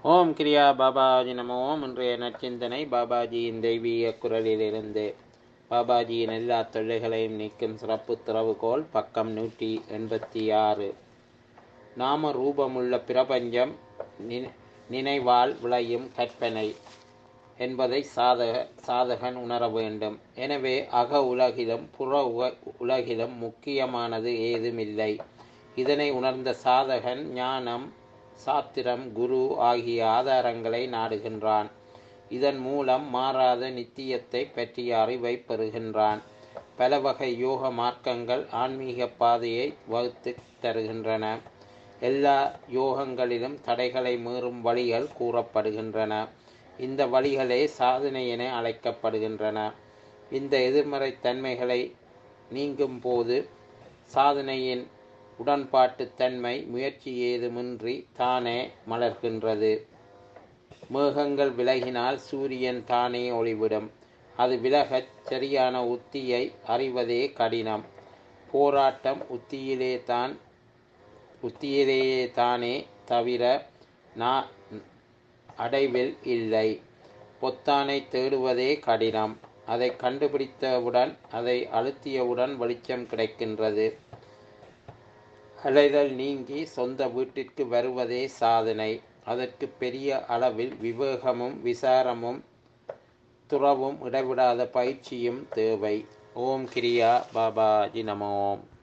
ஓம் கிரியா பாபாஜி நமோ ஓம் இன்றைய நற்சிந்தனை பாபாஜியின் தெய்வீக குரலிலிருந்து பாபாஜியின் எல்லா தொல்லைகளையும் நீக்கும் சிறப்பு திறவுகோல் பக்கம் நூற்றி எண்பத்தி ஆறு நாம ரூபமுள்ள பிரபஞ்சம் நினை- நினைவால் விளையும் கற்பனை என்பதை சாதக சாதகன் உணர வேண்டும் எனவே அக உலகிலும் புற உக- உலகிலும் முக்கியமானது ஏதுமில்லை இதனை உணர்ந்த சாதகன் ஞானம் சாத்திரம் குரு ஆகிய ஆதாரங்களை நாடுகின்றான் இதன் மூலம் மாறாத நித்தியத்தை பற்றிய அறிவை பெறுகின்றான் பல வகை யோக மார்க்கங்கள் ஆன்மீக பாதையை வகுத்து தருகின்றன எல்லா யோகங்களிலும் தடைகளை மீறும் வழிகள் கூறப்படுகின்றன இந்த வழிகளே சாதனை என அழைக்கப்படுகின்றன இந்த எதிர்மறை தன்மைகளை நீங்கும் போது சாதனையின் உடன்பாட்டு தன்மை முயற்சி ஏதுமின்றி தானே மலர்கின்றது மேகங்கள் விலகினால் சூரியன் தானே ஒளிவிடும் அது விலகச் சரியான உத்தியை அறிவதே கடினம் போராட்டம் உத்தியிலே தான் உத்தியிலேயே தானே தவிர நா அடைவில் இல்லை பொத்தானை தேடுவதே கடினம் அதை கண்டுபிடித்தவுடன் அதை அழுத்தியவுடன் வெளிச்சம் கிடைக்கின்றது அலைதல் நீங்கி சொந்த வீட்டிற்கு வருவதே சாதனை அதற்கு பெரிய அளவில் விவேகமும் விசாரமும் துறவும் இடைவிடாத பயிற்சியும் தேவை ஓம் கிரியா பாபாஜி நமோம்